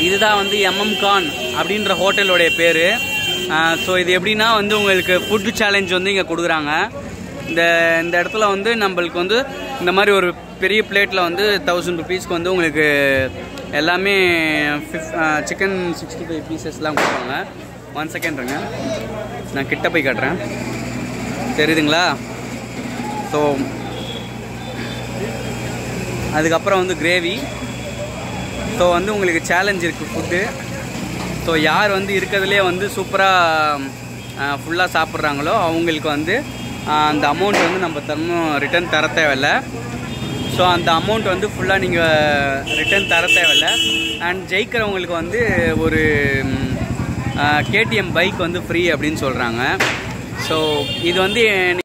இதுதான் வந்து எம்எம் கான் அப்படின்ற ஹோட்டலோடைய பேர் ஸோ இது எப்படின்னா வந்து உங்களுக்கு ஃபுட்டு சேலஞ்ச் வந்து இங்கே கொடுக்குறாங்க இந்த இந்த இடத்துல வந்து நம்மளுக்கு வந்து இந்த மாதிரி ஒரு பெரிய பிளேட்டில் வந்து தௌசண்ட் ருபீஸ்க்கு வந்து உங்களுக்கு எல்லாமே சிக்கன் சிக்ஸ்டி ஃபைவ் பீசஸ்லாம் கொடுப்பாங்க ஒன் செகண்ட் இருங்க நான் கிட்ட போய் காட்டுறேன் தெரியுதுங்களா ஸோ அதுக்கப்புறம் வந்து கிரேவி ஸோ வந்து உங்களுக்கு சேலஞ்ச் இருக்குது ஃபுட்டு ஸோ யார் வந்து இருக்கிறதுலே வந்து சூப்பராக ஃபுல்லாக சாப்பிட்றாங்களோ அவங்களுக்கு வந்து ஆஹ், அந்த அமௌண்ட் வந்து நம்ம தரணும் ரிட்டர்ன் தர தேவையில்ல ஸோ அந்த அமௌண்ட் வந்து ஃபுல்லாக நீங்கள் ரிட்டர்ன் தர தேவையில்ல அண்ட் ஜெயிக்கிறவங்களுக்கு வந்து ஒரு கேடிஎம் பைக் வந்து ஃப்ரீ அப்படின்னு சொல்கிறாங்க ஸோ இது வந்து